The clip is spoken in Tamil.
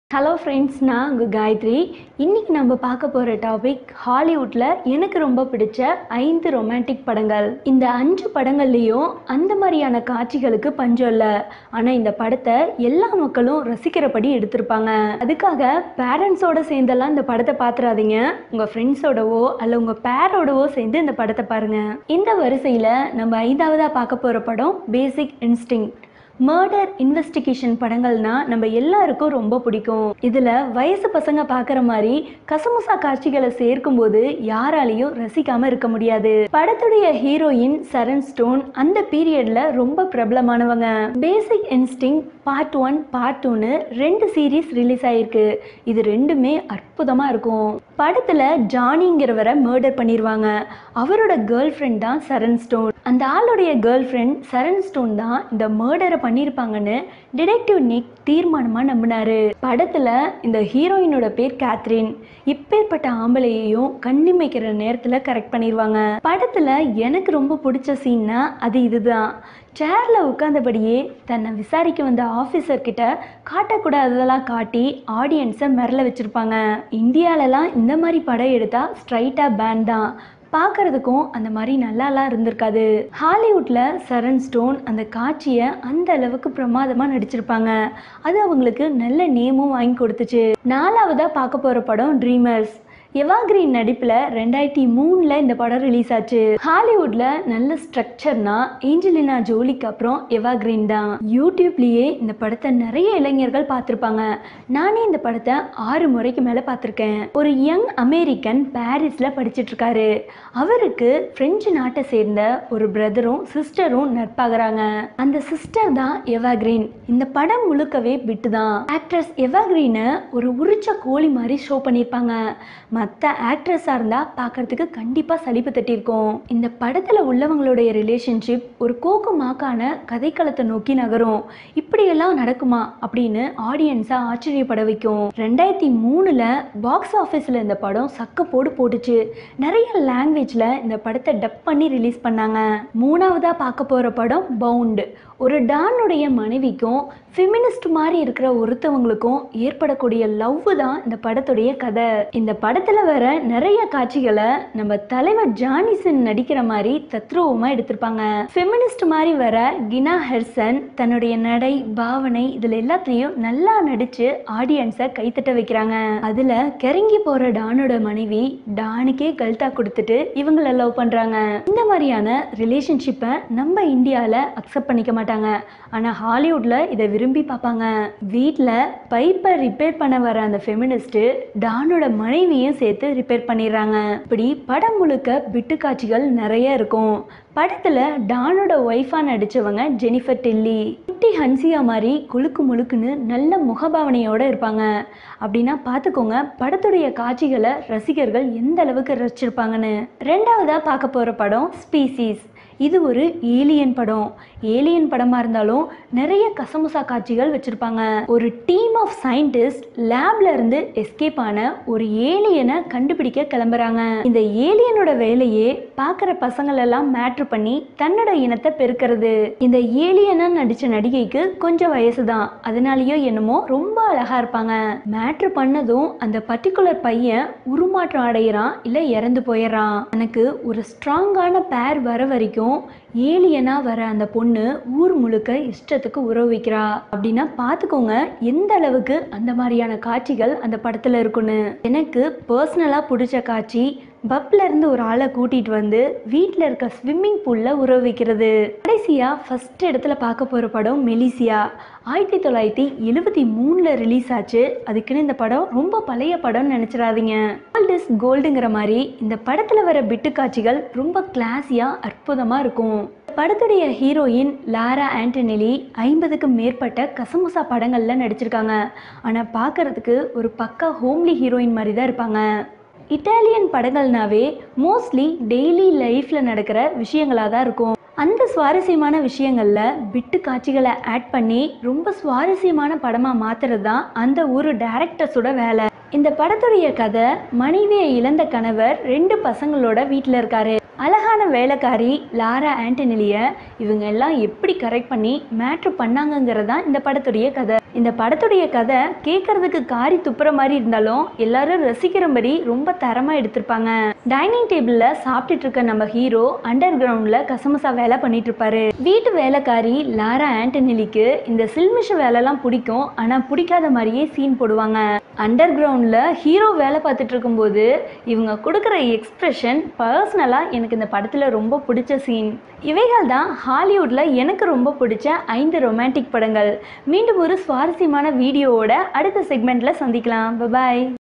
ஹலோ ஃப்ரெண்ட்ஸ் நான் உங்கள் காயத்ரி இன்னைக்கு நம்ம பார்க்க போகிற டாபிக் ஹாலிவுட்டில் எனக்கு ரொம்ப பிடிச்ச ஐந்து ரொமான்டிக் படங்கள் இந்த அஞ்சு படங்கள்லேயும் அந்த மாதிரியான காட்சிகளுக்கு பஞ்சம் இல்லை ஆனால் இந்த படத்தை எல்லா மக்களும் ரசிக்கிறபடி எடுத்திருப்பாங்க அதுக்காக பேரண்ட்ஸோட சேர்ந்தெல்லாம் இந்த படத்தை பார்த்துறாதீங்க உங்கள் ஃப்ரெண்ட்ஸோடவோ அல்ல உங்கள் பேரோடவோ சேர்ந்து இந்த படத்தை பாருங்கள் இந்த வரிசையில் நம்ம ஐந்தாவதாக பார்க்க போகிற படம் பேசிக் இன்ஸ்டிங் மர்டர் இன்வெஸ்டிகேஷன் படங்கள்னா நம்ம எல்லாருக்கும் ரொம்ப பிடிக்கும் இதில் வயசு பசங்க பார்க்குற மாதிரி கசமுசா காட்சிகளை சேர்க்கும்போது யாராலையும் ரசிக்காம இருக்க முடியாது படத்துடைய ஹீரோயின் சரண் ஸ்டோன் அந்த பீரியட்ல ரொம்ப பிரபலமானவங்க basic instinct part one part டூன்னு ரெண்டு சீரீஸ் ரிலீஸ் ஆயிருக்கு இது ரெண்டுமே அற்புதமா இருக்கும் படத்துல ஜானிங்கிறவரை மர்டர் பண்ணிடுவாங்க அவரோட கேர்ள் ஃப்ரெண்ட் தான் சரண் ஸ்டோன் அந்த ஆளுடைய கேர்ள் ஃப்ரெண்ட் சரண் ஸ்டோன் தான் இந்த மர்டரை பண்ணியிருப்பாங்கன்னு டிடெக்டிவ் நிக் தீர்மானமாக நம்பினாரு படத்தில் இந்த ஹீரோயினோட பேர் கேத்ரின் இப்பேற்பட்ட ஆம்பளையையும் கண்ணிமைக்கிற நேரத்தில் கரெக்ட் பண்ணிடுவாங்க படத்தில் எனக்கு ரொம்ப பிடிச்ச சீன்னா அது இதுதான் சேரில் உட்காந்தபடியே தன்னை விசாரிக்க வந்த ஆஃபீஸர் கிட்ட காட்டக்கூடாததெல்லாம் காட்டி ஆடியன்ஸை மிரள வச்சுருப்பாங்க இந்தியாலலாம் இந்த மாதிரி படம் எடுத்தால் ஸ்ட்ரைட்டாக பேன் தான் பார்க்கறதுக்கும் அந்த மாதிரி நல்லாலாம் இருந்திருக்காது ஹாலிவுட்ல சரண் ஸ்டோன் அந்த காட்சியை அந்த அளவுக்கு பிரமாதமாக நடிச்சிருப்பாங்க அது அவங்களுக்கு நல்ல நேமும் வாங்கி கொடுத்துச்சு நாலாவதாக பார்க்க போகிற படம் ட்ரீமர்ஸ் எவாகிரீன் நடிப்பில் ரெண்டாயிரத்தி மூணில் இந்த படம் ரிலீஸ் ஆச்சு ஹாலிவுட்டில் நல்ல ஸ்ட்ரக்சர்னா ஏஞ்சலினா ஜோலிக்கு அப்புறம் எவாகிரீன் தான் யூடியூப்லேயே இந்த படத்தை நிறைய இளைஞர்கள் பார்த்துருப்பாங்க நானே இந்த படத்தை ஆறு முறைக்கு மேலே பார்த்துருக்கேன் ஒரு யங் அமெரிக்கன் பாரிஸில் படிச்சிட்டு இருக்காரு அவருக்கு பிரெஞ்சு நாட்டை சேர்ந்த ஒரு பிரதரும் சிஸ்டரும் நட்பாகிறாங்க அந்த சிஸ்டர் தான் எவாகிரீன் இந்த படம் முழுக்கவே பிட்டு தான் ஆக்ட்ரஸ் எவாகிரீனை ஒரு உரிச்ச கோழி மாதிரி ஷோ பண்ணியிருப்பாங்க மற்ற ஆக்ட்ரஸாக இருந்தால் பார்க்கறதுக்கு கண்டிப்பாக சலிப்பு தட்டியிருக்கும் இந்த படத்தில் உள்ளவங்களுடைய ரிலேஷன்ஷிப் ஒரு கோக்கு மாக்கான கதைக்களத்தை நோக்கி நகரும் இப்படியெல்லாம் நடக்குமா அப்படின்னு ஆடியன்ஸை ஆச்சரியப்பட வைக்கும் ரெண்டாயிரத்தி மூணில் பாக்ஸ் ஆஃபீஸில் இந்த படம் சக்க போடு போட்டுச்சு நிறைய லாங்குவேஜில் இந்த படத்தை டப் பண்ணி ரிலீஸ் பண்ணாங்க மூணாவதாக பார்க்க போகிற படம் பவுண்டு ஒரு டானுடைய மனைவிக்கும் ஃபெமினிஸ்ட் மாதிரி இருக்கிற ஒருத்தவங்களுக்கும் ஏற்படக்கூடிய லவ் தான் இந்த படத்துடைய கதை இந்த படத்தில் வர நிறைய காட்சிகளை நம்ம தலைவர் ஜானிசன் நடிக்கிற மாதிரி தத்ரூபமாக எடுத்திருப்பாங்க ஃபெமினிஸ்ட் மாதிரி வர கினா ஹெர்சன் தன்னுடைய நடை பாவனை இதில் எல்லாத்துலேயும் நல்லா நடித்து ஆடியன்ஸை கைத்தட்ட வைக்கிறாங்க அதில் கிறங்கி போகிற டானோட மனைவி டானுக்கே கல்ட்டா கொடுத்துட்டு இவங்கள லவ் பண்ணுறாங்க இந்த மாதிரியான ரிலேஷன்ஷிப்பை நம்ம இந்தியாவில் அக்செப்ட் பண்ணிக்க மாட்டாங்க ஆனால் ஹாலிவுட்டில் இதை விரும்பி பார்ப்பாங்க வீட்டில் பைப்பை ரிப்பேர் பண்ண வர அந்த ஃபெமினிஸ்ட்டு டானோட மனைவியும் சேர்த்து ரிப்பேர் பண்ணிடுறாங்க இப்படி படம் முழுக்க பிட்டு காட்சிகள் நிறைய இருக்கும் படத்தில் டானோட ஒய்ஃபாக நடித்தவங்க ஜெனிஃபர் டெல்லி குட்டி ஹன்சியா மாதிரி குலுக்கு முழுக்குன்னு நல்ல முகபாவனையோடு இருப்பாங்க அப்படின்னா பார்த்துக்கோங்க படத்துடைய காட்சிகளை ரசிகர்கள் எந்த அளவுக்கு ரசிச்சிருப்பாங்கன்னு ரெண்டாவதாக பார்க்க போகிற படம் ஸ்பீசிஸ் இது ஒரு ஏலியன் படம் ஏலியன் படமாக இருந்தாலும் நிறைய கசமுசா காட்சிகள் வச்சுருப்பாங்க ஒரு டீம் ஆஃப் சயின்டிஸ்ட் லேப்ல இருந்து எஸ்கேப் ஆன ஒரு ஏலியனை கண்டுபிடிக்க கிளம்புறாங்க இந்த ஏலியனோட வேலையே பார்க்குற பசங்களெல்லாம் மேட்ரு பண்ணி தன்னோட இனத்தை பெருக்கிறது இந்த ஏலியனை நடித்த நடிகைக்கு கொஞ்சம் வயசு தான் அதனாலேயோ என்னமோ ரொம்ப அழகா இருப்பாங்க மேட்ரு பண்ணதும் அந்த பர்டிகுலர் பையன் உருமாற்றம் அடையிறான் இல்லை இறந்து போயிடுறான் எனக்கு ஒரு ஸ்ட்ராங்கான பேர் வர வரைக்கும் ஏலியனா வர அந்த பொண்ணு ஊர் முழுக்க இஷ்டத்துக்கு உறவு வைக்கிறா அப்படின்னா பார்த்துக்கோங்க எந்த அளவுக்கு அந்த மாதிரியான காட்சிகள் அந்த படத்தில் இருக்குன்னு எனக்கு பர்சனலாக பிடிச்ச காட்சி பப்ல இருந்து ஒரு ஆளை கூட்டிட்டு வந்து வீட்டில் இருக்க ஸ்விம்மிங் பூல்ல உறவு வைக்கிறது கடைசியா ஃபர்ஸ்ட் இடத்துல பார்க்க போற படம் மெலிசியா ஆயிரத்தி தொள்ளாயிரத்தி எழுபத்தி மூணுல ரிலீஸ் ஆச்சு அதுக்குன்னு இந்த படம் ரொம்ப பழைய படம்னு நினைச்சிடாதீங்க கோல்ட் இஸ் கோல்டுங்கிற மாதிரி இந்த படத்துல வர பிட்டு காட்சிகள் ரொம்ப கிளாஸியா அற்புதமா இருக்கும் படத்துடைய ஹீரோயின் லாரா ஆண்டனிலி ஐம்பதுக்கும் மேற்பட்ட கசமுசா படங்களில் நடிச்சிருக்காங்க ஆனால் பார்க்கறதுக்கு ஒரு பக்கா ஹோம்லி ஹீரோயின் மாதிரி தான் இருப்பாங்க இட்டாலியன் படங்கள்னாவே மோஸ்ட்லி டெய்லி லைஃப்பில் நடக்கிற விஷயங்களாக தான் இருக்கும் அந்த சுவாரஸ்யமான விஷயங்களில் பிட்டு காட்சிகளை ஆட் பண்ணி ரொம்ப சுவாரஸ்யமான படமாக மாற்றுறது தான் அந்த ஒரு டேரக்டர்ஸோட வேலை இந்த படத்துடைய கதை மனைவியை இழந்த கணவர் ரெண்டு பசங்களோட வீட்டில் இருக்காரு அழகான வேலைக்காரி லாரா ஆண்டனிலிய இவங்க எல்லாம் எப்படி கரெக்ட் பண்ணி மேட்ரு பண்ணாங்கங்கிறது தான் இந்த படத்துடைய கதை இந்த படத்துடைய கதை கேட்கறதுக்கு காரி துப்புற மாதிரி இருந்தாலும் எல்லாரும் ரசிக்கிறபடி ரொம்ப தரமாக எடுத்திருப்பாங்க டைனிங் டேபிளில் சாப்பிட்டுட்டு இருக்க நம்ம ஹீரோ அண்டர் கிரவுண்டில் கசமசா வேலை பண்ணிட்டு இருப்பாரு வீட்டு வேலைக்காரி லாரா ஆண்டனிலிக்கு இந்த சில்மிஷ வேலைலாம் பிடிக்கும் ஆனால் பிடிக்காத மாதிரியே சீன் போடுவாங்க அண்டர் கிரவுண்டில் ஹீரோ வேலை பார்த்துட்டு இருக்கும்போது இவங்க கொடுக்குற எக்ஸ்ப்ரெஷன் பர்சனலாக எனக்கு இந்த படத்தில் ரொம்ப பிடிச்ச சீன் இவைகள் தான் ஹாலிவுட்டில் எனக்கு ரொம்ப பிடிச்ச ஐந்து ரொமான்டிக் படங்கள் மீண்டும் ஒரு சுவாரஸ்யமான வீடியோவோட அடுத்த செக்மெண்ட்டில் சந்திக்கலாம் பாய்